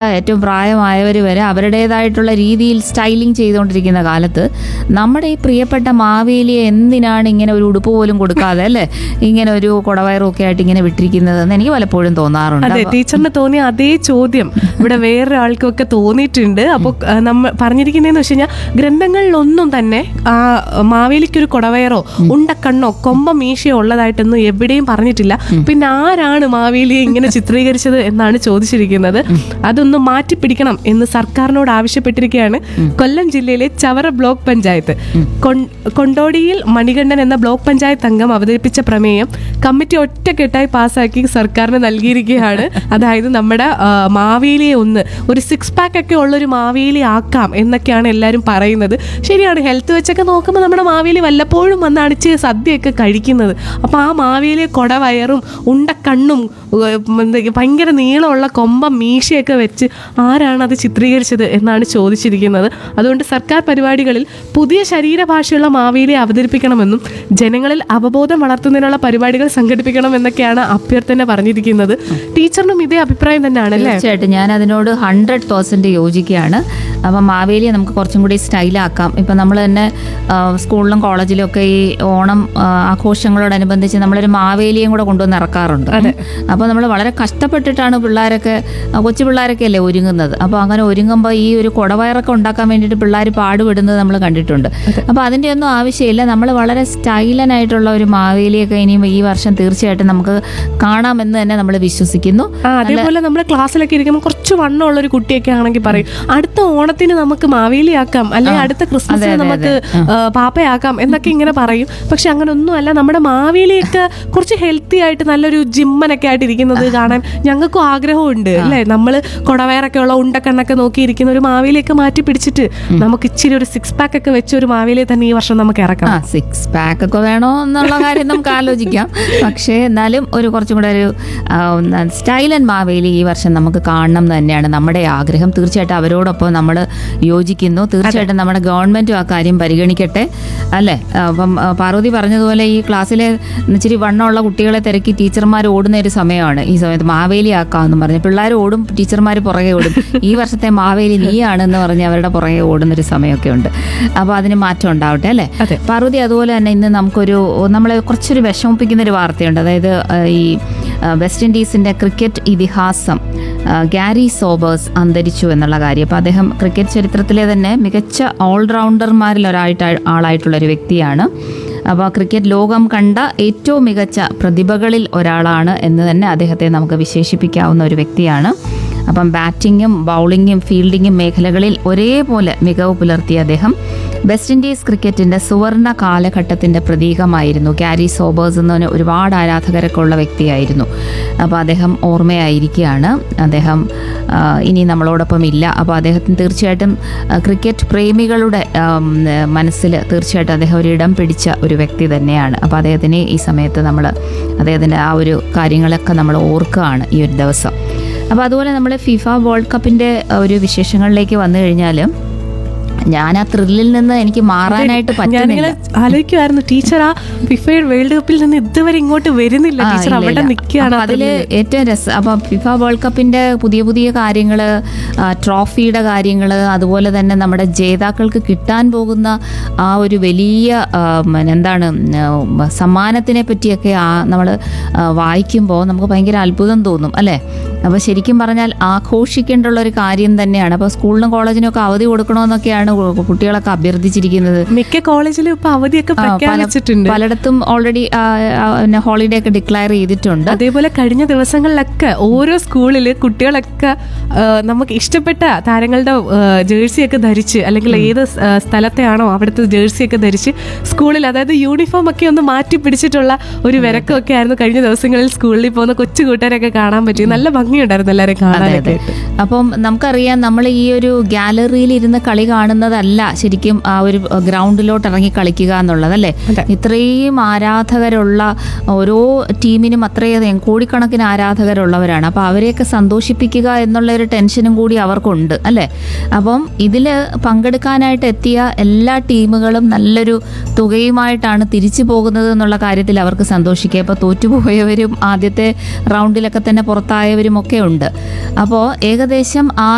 ഏറ്റവും പ്രായമായവർ വരെ അവരുടേതായിട്ടുള്ള രീതിയിൽ സ്റ്റൈലിംഗ് ചെയ്തുകൊണ്ടിരിക്കുന്ന കാലത്ത് നമ്മുടെ ഈ പ്രിയപ്പെട്ട മാവേലിയെ എന്തിനാണ് ഇങ്ങനെ ഒരു ഉടുപ്പ് പോലും കൊടുക്കാതെ അല്ലേ ഇങ്ങനെ ഒരു കുടവയറും ഒക്കെ ആയിട്ട് ഇങ്ങനെ വിട്ടിരിക്കുന്നതെന്ന് എനിക്ക് പലപ്പോഴും തോന്നാറുണ്ട് അതെ ടീച്ചറിന് തോന്നിയ അതേ ചോദ്യം ഇവിടെ വേറൊരാൾക്കൊക്കെ തോന്നിയിട്ടുണ്ട് അപ്പോൾ നമ്മൾ പറഞ്ഞിരിക്കുന്നതെന്ന് വെച്ച് കഴിഞ്ഞാൽ ഗ്രന്ഥങ്ങളിലൊന്നും തന്നെ ആ മാവേലിക്കൊരു കൊടവയറോ ഉണ്ടക്കണ്ണോ കൊമ്പ മീശയോ ഉള്ളതായിട്ടൊന്നും എവിടെയും പറഞ്ഞിട്ടില്ല പിന്നെ ആരാണ് മാവേലിയെ ഇങ്ങനെ ചിത്രീകരിച്ചത് എന്നാണ് ചോദിച്ചിരിക്കുന്നത് അതൊന്ന് മാറ്റിപ്പിടിക്കണം എന്ന് സർക്കാരിനോട് ആവശ്യപ്പെട്ടിരിക്കുകയാണ് കൊല്ലം ജില്ലയിലെ ചവറ ബ്ലോക്ക് പഞ്ചായത്ത് കൊൺ- കൊണ്ടോടിയിൽ മണികണ്ഠൻ എന്ന ബ്ലോക്ക് പഞ്ചായത്ത് അംഗം അവതരിപ്പിച്ച പ്രമേയം കമ്മിറ്റി ഒറ്റക്കെട്ടായി പാസ്സാക്കി സർക്കാരിന് നൽകിയിരിക്കുകയാണ് അതായത് നമ്മുടെ ആ, മാവേലിയെ ഒന്ന് ഒരു സിക്സ് പാക്ക് ഒക്കെ ഉള്ള ഒരു മാവേലി ആക്കാം എന്നൊക്കെയാണ് എല്ലാവരും പറയുന്നത് ശരിയാണ് ഹെൽത്ത് വെച്ചൊക്കെ നോക്കുമ്പോൾ നമ്മുടെ മാവേലി വല്ലപ്പോഴും വന്ന് അടിച്ച് സദ്യയൊക്കെ കഴിക്കുന്നത് അപ്പോൾ ആ മാവേലിയെ കൊടവയറും ഉണ്ടക്കണ്ണും ഏർ, എന്താ, ഭയങ്കര നീളമുള്ള കൊമ്പ മീശയൊക്കെ വെച്ച് ആരാണ് അത് ചിത്രീകരിച്ചത് എന്നാണ് ചോദിച്ചിരിക്കുന്നത് അതുകൊണ്ട് സർക്കാർ പരിപാടികളിൽ പുതിയ ശരീരഭാഷയുള്ള മാവേലിയെ അവതരിപ്പിക്കണമെന്നും ജനങ്ങളിൽ അവബോധം വളർത്തുന്നതിനുള്ള പരിപാടികൾ സംഘടിപ്പിക്കണം എന്നൊക്കെയാണ് അഭ്യർത്ഥന പറഞ്ഞിരിക്കുന്നത് ടീച്ചറിനും ഇതേ അഭിപ്രായം തന്നെയാണ് അല്ലേ തീർച്ചയായിട്ടും ഞാൻ അതിനോട് ഹൺഡ്രഡ് പേഴ്സൻറ്റ് യോജിക്കുകയാണ് അപ്പം മാവേലിയെ നമുക്ക് കുറച്ചും കൂടി സ്റ്റൈലാക്കാം ഇപ്പം നമ്മൾ തന്നെ ആ, സ്കൂളിലും കോളേജിലും ഒക്കെ ഈ ഓണം ആ, ആഘോഷങ്ങളോടനുബന്ധിച്ച് നമ്മളൊരു മാവേലിയും കൂടെ കൊണ്ടുവന്ന് ഇറക്കാറുണ്ട് അപ്പോൾ നമ്മൾ വളരെ കഷ്ടപ്പെട്ടിട്ടാണ് പിള്ളേരൊക്കെ ആ, കൊച്ചു പിള്ളേരൊക്കെ അല്ലേ ഒരുങ്ങുന്നത് അപ്പോൾ അങ്ങനെ ഒരുങ്ങുമ്പോൾ ഈ ഒരു കുടവയറൊക്കെ ഉണ്ടാക്കാൻ വേണ്ടിയിട്ട് പിള്ളേർ പാടുപെടുന്നത് നമ്മൾ കണ്ടിട്ടുണ്ട് അപ്പോൾ അതിൻ്റെ ഒന്നും ആവശ്യമില്ല നമ്മൾ വളരെ സ്റ്റൈലനായിട്ടുള്ള ഒരു മാവേലിയൊക്കെ ഇനിയും ഈ വർഷം തീർച്ചയായിട്ടും നമുക്ക് കാണാമെന്ന് തന്നെ നമ്മൾ വിശ്വസിക്കുന്നു ആ അതേപോലെ നമ്മുടെ ക്ലാസ്സിലൊക്കെ ഇരിക്കുമ്പോൾ കുറച്ച് വണ്ണമുള്ള ഒരു കുട്ടിയൊക്കെ ആണെങ്കിൽ പറയും അടുത്ത ഓണത്തിന് നമുക്ക് മാവേലിയാക്കാം അല്ലെങ്കിൽ അടുത്ത ക്രിസ്മസിന് നമുക്ക് ആ, പാപ്പയാക്കാം എന്നൊക്കെ ഇങ്ങനെ പറയും പക്ഷെ അങ്ങനെ ഒന്നുമല്ല നമ്മുടെ മാവേലിയൊക്കെ കുറച്ച് ഹെൽത്തി ആയിട്ട് നല്ലൊരു ജിമ്മനൊക്കെ ആയിട്ട് ഇരിക്കുന്നത് കാണാൻ ഞങ്ങൾക്കും ആഗ്രഹമുണ്ട് അല്ലേ നമ്മൾ കൊടവയറൊക്കെ ഉള്ള ഉണ്ടക്കണ്ണൊക്കെ നോക്കിയിരിക്കുന്ന ഒരു മാവേലിയൊക്കെ മാറ്റി പിടിച്ചിട്ട് നമുക്ക് ഇച്ചിരി ഒരു സിക്സ് പാക്ക് ഒക്കെ വെച്ച ഒരു മാവേലിയെ തന്നെ ഈ വർഷം നമുക്ക് ഇറക്കാം ആ സിക്സ് പാക്ക് ഒക്കെ വേണോ എന്നുള്ള കാര്യം നമുക്ക് ആലോചിക്കാം പക്ഷേ എന്നാലും ഒരു കുറച്ചും കൂടെ ഒരു സ്റ്റൈൽ ആൻഡ് മാവേലി ഈ വർഷം നമുക്ക് കാണണം എന്ന് തന്നെയാണ് നമ്മുടെ ആഗ്രഹം തീർച്ചയായിട്ടും അവരോടൊപ്പം നമ്മൾ യോജിക്കുന്നു തീർച്ചയായിട്ടും നമ്മുടെ ഗവൺമെൻറ്റും ആ കാര്യം പരിഗണിക്കട്ടെ അല്ലേ അപ്പം ആ, പാർവതി പറഞ്ഞതുപോലെ ഈ ക്ലാസ്സിലെ ഇച്ചിരി വണ്ണമുള്ള കുട്ടികളെ തിരക്കി ടീച്ചർമാർ ഓടുന്ന ഒരു സമയമാണ് ഈ സമയത്ത് മാവേലി ആക്കാമെന്ന് പറഞ്ഞ് പിള്ളേർ ഓടും ടീച്ചർമാർ പുറകെ ഓടും ഈ വർഷത്തെ മാവേലി നീയാണെന്ന് പറഞ്ഞ് അവരുടെ പുറകെ ഓടുന്നൊരു സമയമൊക്കെ ഉണ്ട് അപ്പോൾ അതിന് മാറ്റം ഉണ്ടാവട്ടെ അല്ലേ അതെ. പാർവതി അതുപോലെ തന്നെ ഇന്ന് നമുക്കൊരു നമ്മളെ കുറച്ചൊരു വിഷമിപ്പിക്കുന്ന ഒരു വാർത്തയുണ്ട് അതായത് ആ, ഈ ആ, വെസ്റ്റ് ഇൻഡീസിന്റെ ക്രിക്കറ്റ് ഇതിഹാസം ആ, ഗാരി സോബേഴ്സ് അന്തരിച്ചു എന്നുള്ള കാര്യം അപ്പോൾ അദ്ദേഹം ക്രിക്കറ്റ് ചരിത്രത്തിലെ തന്നെ മികച്ച ഓൾറൗണ്ടർമാരിൽ ഒരായിട്ട് ആളായിട്ടുള്ള ഒരു വ്യക്തിയാണ് അപ്പോൾ ക്രിക്കറ്റ് ലോകം കണ്ട ഏറ്റവും മികച്ച പ്രതിഭകളിൽ ഒരാളാണ് എന്ന് തന്നെ അദ്ദേഹത്തെ നമുക്ക് വിശേഷിപ്പിക്കാവുന്ന ഒരു വ്യക്തിയാണ് അപ്പം ബാറ്റിങ്ങും ബൗളിങ്ങും ഫീൽഡിങ്ങും മേഖലകളിൽ ഒരേപോലെ മികവ് പുലർത്തിയ അദ്ദേഹം വെസ്റ്റ് ഇൻഡീസ് ക്രിക്കറ്റിന്റെ സുവർണ കാലഘട്ടത്തിന്റെ പ്രതീകമായിരുന്നു ഗാരി സോബേഴ്സ് എന്ന ഒരുപാട് ആരാധകരൊക്കെ ഉള്ള വ്യക്തിയായിരുന്നു അപ്പോൾ അദ്ദേഹം ഓർമ്മയായിരിക്കുകയാണ് അദ്ദേഹം ആ, ഇനി നമ്മളോടൊപ്പം ഇല്ല അപ്പോൾ അദ്ദേഹത്തിന് തീർച്ചയായിട്ടും ആ, ക്രിക്കറ്റ് പ്രേമികളുടെ മനസ്സിൽ തീർച്ചയായിട്ടും അദ്ദേഹം ഒരു ഇടം പിടിച്ച ഒരു വ്യക്തി തന്നെയാണ് അപ്പോൾ അദ്ദേഹത്തിന് ഈ സമയത്ത് നമ്മൾ അദ്ദേഹത്തിൻ്റെ ആ ഒരു കാര്യങ്ങളൊക്കെ നമ്മൾ ഓർക്കുകയാണ് ഈ ഒരു ദിവസം അപ്പോൾ അതുപോലെ നമ്മൾ ഫിഫ വേൾഡ് കപ്പിൻ്റെ ഒരു വിശേഷങ്ങളിലേക്ക് വന്നു കഴിഞ്ഞാൽ ഞാൻ ആ ത്രില്ലിൽ നിന്ന് എനിക്ക് മാറാനായിട്ട് പറ്റുന്നില്ല ഞാനിങ്ങനെ ആലോചിക്കുമായിരുന്നു ടീച്ചർ ആ ഫിഫയുടെ വേൾഡ് കപ്പിൽ നിന്ന് ഇതുവരെ ഇങ്ങോട്ട് വരുന്നില്ല ആ, ടീച്ചർ ഇല്ല, അവിടെ ഇല്ല. നിൽക്കുകയാണ് അപ്പൊ അതില് ഏറ്റവും രസം അപ്പൊ ഫിഫ വേൾഡ് കപ്പിന്റെ പുതിയ പുതിയ കാര്യങ്ങള് ആ, ട്രോഫിയുടെ കാര്യങ്ങള് അതുപോലെ തന്നെ നമ്മുടെ ജേതാക്കൾക്ക് കിട്ടാൻ പോകുന്ന ആ ഒരു വലിയ ആ, പിന്നെ എന്താണ് ഉം, സമ്മാനത്തിനെ പറ്റിയൊക്കെ ആ നമ്മൾ വായിക്കുമ്പോൾ നമുക്ക് ഭയങ്കര അത്ഭുതം തോന്നും അല്ലേ അപ്പോൾ ശരിക്കും പറഞ്ഞാൽ ആഘോഷിക്കേണ്ടുള്ള ഒരു കാര്യം തന്നെയാണ് അപ്പോൾ സ്കൂളിനും കോളേജിനും ഒക്കെ അവധി കൊടുക്കണമെന്നൊക്കെയാണ് കു- കുട്ടികളൊക്കെ അഭ്യർത്ഥിച്ചിരിക്കുന്നത് മിക്ക കോളേജിലും ഇപ്പൊ അവധിയൊക്കെ ആ, പല- പ്രഖ്യാപിച്ചിട്ടുണ്ട് പലയിടത്തും ഓൾറെഡി ഹോളിഡേ ഒക്കെ ഡിക്ലെയർ ചെയ്തിട്ടുണ്ട് അതേപോലെ കഴിഞ്ഞ ദിവസങ്ങളിലൊക്കെ ഓരോ സ്കൂളില് കുട്ടികളൊക്കെ ആ, നമുക്ക് ഇഷ്ടപ്പെട്ട താരങ്ങളുടെ ജേഴ്സി ഒക്കെ ധരിച്ച് അല്ലെങ്കിൽ ഏത് സ്- ആ, സ്ഥലത്തെയാണോ അവിടുത്തെ ജേഴ്സി ഒക്കെ ധരിച്ച് സ്കൂളിൽ അതായത് യൂണിഫോം ഒക്കെ ഒന്ന് മാറ്റി പിടിച്ചിട്ടുള്ള ഒരു വിരക്കമൊക്കെ ആയിരുന്നു കഴിഞ്ഞ ദിവസങ്ങളിൽ സ്കൂളിൽ പോകുന്ന കൊച്ചു കൂട്ടുകാരൊക്കെ കാണാൻ പറ്റി നല്ല ഭംഗിയുണ്ടായിരുന്നു എല്ലാവരും അതെ കാണാനൊക്കെ അതെ അപ്പം നമുക്കറിയാം നമ്മൾ ഈ ഒരു ഗാലറിയിൽ ഇരുന്ന് കളി കാണുന്നതല്ല ശരിക്കും ആ ഒരു ഗ്രൗണ്ടിലോട്ട് ഇറങ്ങി കളിക്കുക എന്നുള്ളത് അല്ലേ അതെ. ഇത്രയും ആരാധകരുള്ള ഓരോ ടീമിനും അത്രയധികം കോടിക്കണക്കിന് ആരാധകരുള്ളവരാണ് അപ്പോൾ അവരെയൊക്കെ സന്തോഷിപ്പിക്കുക എന്നുള്ള ഒരു ടെൻഷനും കൂടി അവർക്കുണ്ട് അല്ലേ അപ്പം ഇതിൽ പങ്കെടുക്കാനായിട്ട് എത്തിയ എല്ലാ ടീമുകളും നല്ലൊരു തുകയുമായിട്ടാണ് തിരിച്ചു പോകുന്നത് എന്നുള്ള കാര്യത്തിൽ അവർക്ക് സന്തോഷിക്കുക ഇപ്പോൾ തോറ്റുപോയവരും ആദ്യത്തെ റൗണ്ടിലൊക്കെ തന്നെ പുറത്തായവരും ഒക്കെ ഉണ്ട് അപ്പോൾ ഏകദേശം ആ